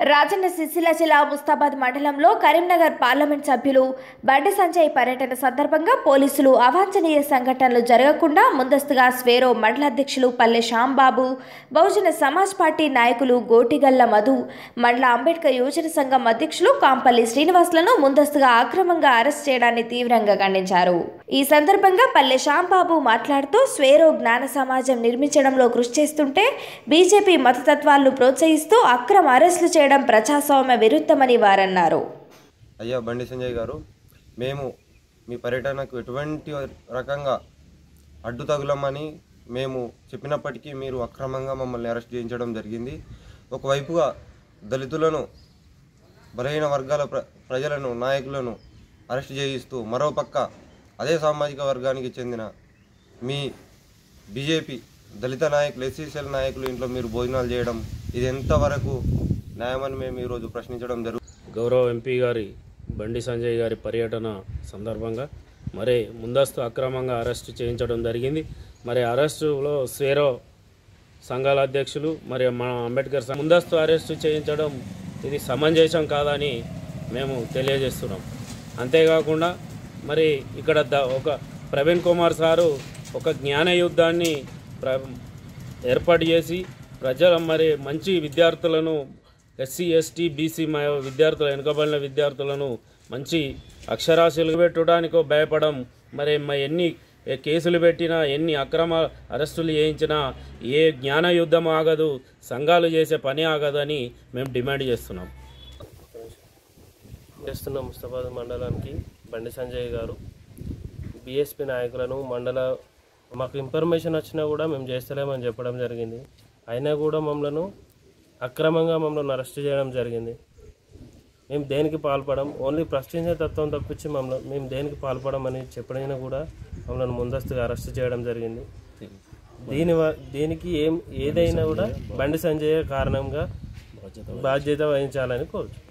రాజన్న సిరిసిల్ల జిల్లా ముస్తాబాద్ మండలంలో కరీంనగర్ పార్లమెంట్ సభ్యులు బండి సంజయ్ పర్యటన సందర్భంగా పోలీసులు అవాంఛనీయ సంఘటనలు జరగకుండా ముందస్తుగా స్వేరో మండలాధ్యక్షులు పల్లె శ్యాంబాబు బహుజన సమాజ్ పార్టీ నాయకులు గోటిగల్ల మధు మండల అంబేద్కర్ యోజన సంఘం అధ్యక్షులు కాంపల్లి శ్రీనివాసులను ముందస్తుగా అక్రమంగా అరెస్ట్ చేయడాన్ని తీవ్రంగా ఖండించారు ఈ సందర్భంగా పల్లె శ్యాంబాబు మాట్లాడుతూ స్వేరో జ్ఞాన సమాజం నిర్మించడంలో కృషి చేస్తుంటే బీజేపీ మతతత్వాలను ప్రోత్సహిస్తూ అక్రమ అరెస్టులు చేయడం ప్రజాస్వామ్య విరుద్ధమని వారన్నారు అయ్యా బండి సంజయ్ గారు మేము మీ పర్యటనకు ఎటువంటి రకంగా అడ్డు తగులమని మేము చెప్పినప్పటికీ మీరు అక్రమంగా మమ్మల్ని అరెస్ట్ చేయించడం జరిగింది ఒకవైపుగా దళితులను బలహీన వర్గాల ప్ర ప్రజలను నాయకులను అరెస్ట్ చేయిస్తూ మరోపక్క అదే సామాజిక వర్గానికి చెందిన మీ బీజేపీ దళిత నాయకులు ఎస్సీసీఎల్ నాయకులు ఇంట్లో మీరు భోజనాలు చేయడం ఇది ఎంతవరకు న్యాయమని మేము ఈరోజు ప్రశ్నించడం జరుగుతుంది గౌరవ ఎంపీ గారి బండి సంజయ్ గారి పర్యటన సందర్భంగా మరి ముందస్తు అక్రమంగా అరెస్టు చేయించడం జరిగింది మరి అరెస్టులో స్వేరో సంఘాల అధ్యక్షులు మరి మన అంబేద్కర్ సంఘ- ముందస్తు అరెస్టు చేయించడం ఇది సమంజసం కాదని మేము తెలియజేస్తున్నాం అంతేకాకుండా మరి ఇక్కడ ద ఒక ప్రవీణ్ కుమార్ సారు ఒక జ్ఞాన యుద్ధాన్ని ప్ర ఏర్పాటు చేసి ప్రజల మరి మంచి విద్యార్థులను ఎస్సీ ఎస్టీ బీసీ విద్యార్థులు వెనుకబడిన విద్యార్థులను మంచి అక్షరాస్యులు పెట్టడానికో భయపడం మరి మ- ఎన్ని ఏ కేసులు పెట్టినా ఎన్ని అక్రమ అరెస్టులు చేయించినా ఏ జ్ఞాన యుద్ధం ఆగదు సంఘాలు చేసే పని ఆగదని మేము డిమాండ్ చేస్తున్నాం చేస్తున్న ముస్తాబాద్ మండలానికి బండి సంజయ్ గారు బీఎస్పీ నాయకులను మండల మాకు ఇన్ఫర్మేషన్ వచ్చినా కూడా మేము చేస్తలేమని చెప్పడం జరిగింది అయినా కూడా మమ్మల్ని అక్రమంగా మమ్మల్ని అరెస్ట్ చేయడం జరిగింది మేము దేనికి పాల్పడం ఓన్లీ ప్రశ్నించే తత్వం తప్పించి మమ్మల్ని మేము దేనికి పాల్పడమని చెప్పడైనా కూడా మమ్మల్ని ముందస్తుగా అరెస్ట్ చేయడం జరిగింది దీని వ- దీనికి ఏం ఏదైనా కూడా బండి సంజయ్ కారణంగా బాధ్యత వహించాలని కోరుచు